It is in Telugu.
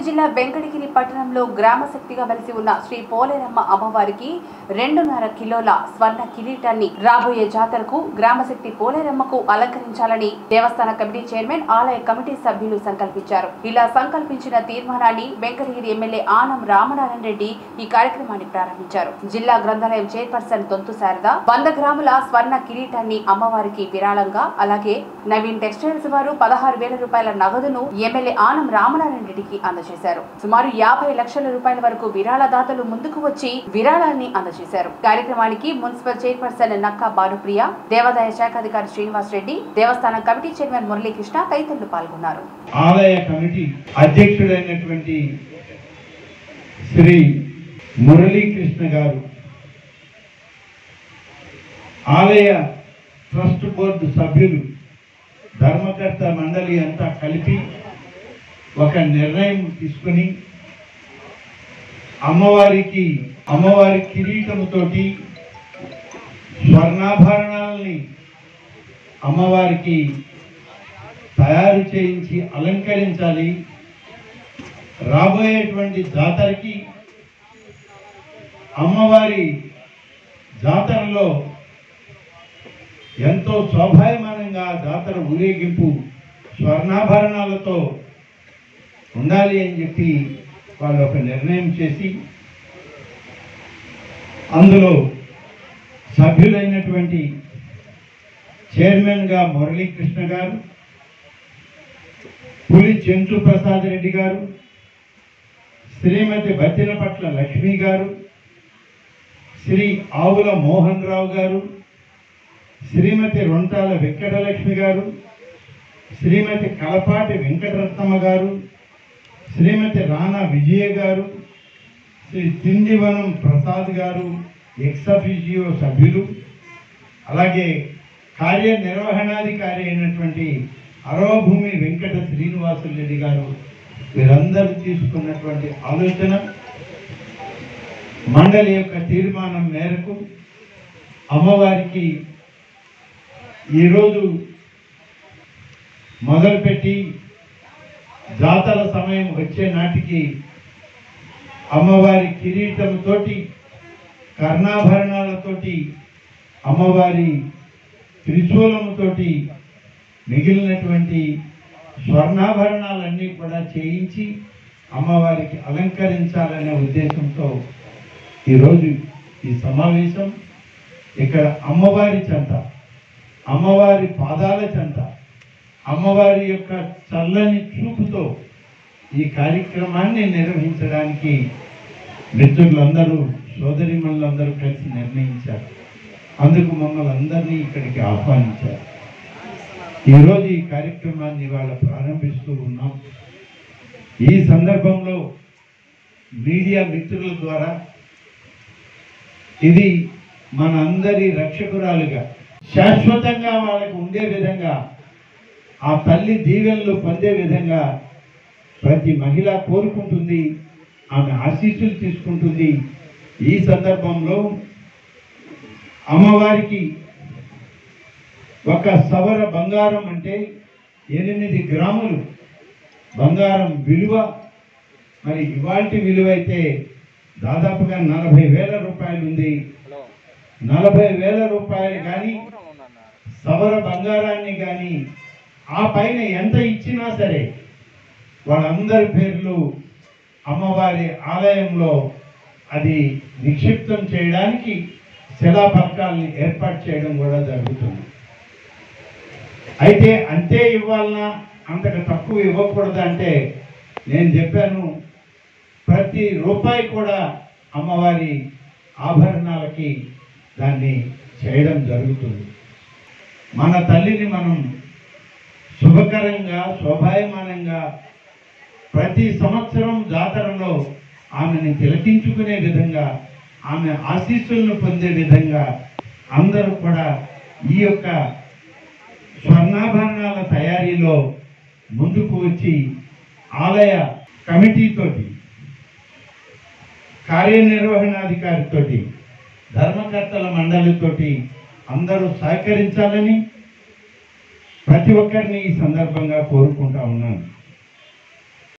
జిల్లా వెంకటగిరి పట్టణంలో గ్రామ శక్తిగా వెలిసి ఉన్న శ్రీ పోలేరమ్మ అమ్మవారికి రెండున్నర కిలోల స్వర్ణ కిరీటాన్ని రాబోయే జాతరకు గ్రామశక్తి పోలేరమ్మకు అలంకరించాలని దేవస్థాన కమిటీ చైర్మన్ ఆలయ కమిటీ సభ్యులు సంకల్పించారు ఇలా సంకల్పించిన తీర్మానాన్ని వెంకటగిరి ఎమ్మెల్యే ఆనం రామనారాయణ రెడ్డి ఈ కార్యక్రమాన్ని ప్రారంభించారు జిల్లా గ్రంథాలయం చైర్పర్సన్ తొంతు శారద వంద గ్రాముల స్వర్ణ కిరీటాన్ని అమ్మవారికి విరాళంగా అలాగే నవీన్ టెక్స్టైల్స్ వారు పదహారు వేల రూపాయల నగదును ఎమ్మెల్యే ఆనం రామనారాయణ రెడ్డికి అందజేశారు సుమారు యాభై లక్షల రూపాయల వరకు విరాళదాతలు ముందుకు వచ్చి విరాళాన్ని అందజేశారు కార్యక్రమానికి మున్సిపల్ చైర్పర్సన్ నక్కా భానుప్రియ దేవాదాయ శాఖ అధికారి శ్రీనివాస్ రెడ్డి దేవస్థానం కమిటీ చైర్మన్ మురళీకృష్ణ తదితరులు పాల్గొన్నారు ఆలయ కమిటీ అధ్యక్షుడైనటువంటి శ్రీ మురళీకృష్ణ గారు ఆలయ ట్రస్ట్ బోర్డు సభ్యులు ధర్మకర్త మండలి అంతా కలిపి ఒక నిర్ణయం తీసుకుని అమ్మవారికి అమ్మవారి కిరీటముతోటి స్వర్ణాభరణాలని అమ్మవారికి తయారు చేయించి అలంకరించాలి రాబోయేటువంటి జాతరకి అమ్మవారి జాతరలో ఎంతో శోభాయమానంగా జాతర ఊరేగింపు స్వర్ణాభరణాలతో ఉండాలి అని చెప్పి వాళ్ళు ఒక నిర్ణయం చేసి అందులో సభ్యులైనటువంటి చైర్మన్గా మురళీకృష్ణ గారు పులి చెంచు ప్రసాద్ రెడ్డి గారు శ్రీమతి బత్తినపట్ల లక్ష్మి గారు శ్రీ ఆవుల మోహన్ రావు గారు శ్రీమతి రొంటాల వెంకటలక్ష్మి గారు శ్రీమతి కలపాటి వెంకటరత్నమ్మ గారు శ్రీమతి రాణా విజయ గారు శ్రీ సింధివనం ప్రసాద్ గారు ఎక్సఫిజియో సభ్యులు అలాగే కార్యనిర్వహణాధికారి అయినటువంటి అరవభూమి వెంకట శ్రీనివాసులరెడ్డి గారు వీరందరూ తీసుకున్నటువంటి ఆలోచన మండలి యొక్క తీర్మానం మేరకు అమ్మవారికి ఈరోజు మొదలుపెట్టి జాతర సమయం వచ్చే నాటికి అమ్మవారి కిరీటంతోటి కర్ణాభరణాలతోటి అమ్మవారి త్రిశూలముతోటి మిగిలినటువంటి స్వర్ణాభరణాలన్నీ కూడా చేయించి అమ్మవారికి అలంకరించాలనే ఉద్దేశంతో ఈరోజు ఈ సమావేశం ఇక్కడ అమ్మవారి చెంత అమ్మవారి పాదాల చెంత అమ్మవారి యొక్క చల్లని చూపుతో ఈ కార్యక్రమాన్ని నిర్వహించడానికి మిత్రులందరూ సోదరిమణులందరూ కలిసి నిర్ణయించారు అందుకు మమ్మల్ని అందరినీ ఇక్కడికి ఆహ్వానించారు ఈరోజు ఈ కార్యక్రమాన్ని ఇవాళ ప్రారంభిస్తూ ఉన్నాం ఈ సందర్భంలో మీడియా మిత్రుల ద్వారా ఇది మన అందరి రక్షకురాలుగా శాశ్వతంగా వాళ్ళకు ఉండే విధంగా ఆ తల్లి దీవెనలు పొందే విధంగా ప్రతి మహిళ కోరుకుంటుంది ఆమె ఆశీస్సులు తీసుకుంటుంది ఈ సందర్భంలో అమ్మవారికి ఒక సవర బంగారం అంటే ఎనిమిది గ్రాములు బంగారం విలువ మరి ఇవాల్టి విలువ అయితే దాదాపుగా నలభై వేల రూపాయలు ఉంది నలభై వేల రూపాయలు కానీ సవర బంగారాన్ని కానీ ఆ పైన ఎంత ఇచ్చినా సరే వాళ్ళందరి పేర్లు అమ్మవారి ఆలయంలో అది నిక్షిప్తం చేయడానికి శిలాపథకాల్ని ఏర్పాటు చేయడం కూడా జరుగుతుంది అయితే అంతే ఇవ్వాలన్నా అంతకు తక్కువ ఇవ్వకూడదు అంటే నేను చెప్పాను ప్రతి రూపాయి కూడా అమ్మవారి ఆభరణాలకి దాన్ని చేయడం జరుగుతుంది మన తల్లిని మనం శుభకరంగా శోభాయమానంగా ప్రతి సంవత్సరం జాతరలో ఆమెను తిలకించుకునే విధంగా ఆమె ఆశీస్సులను పొందే విధంగా అందరూ కూడా ఈ యొక్క స్వర్ణాభరణాల తయారీలో ముందుకు వచ్చి ఆలయ కమిటీతోటి కార్యనిర్వహణాధికారితోటి ధర్మకర్తల మండలితోటి అందరూ సహకరించాలని ప్రతి ఒక్కరిని ఈ సందర్భంగా కోరుకుంటా ఉన్నాను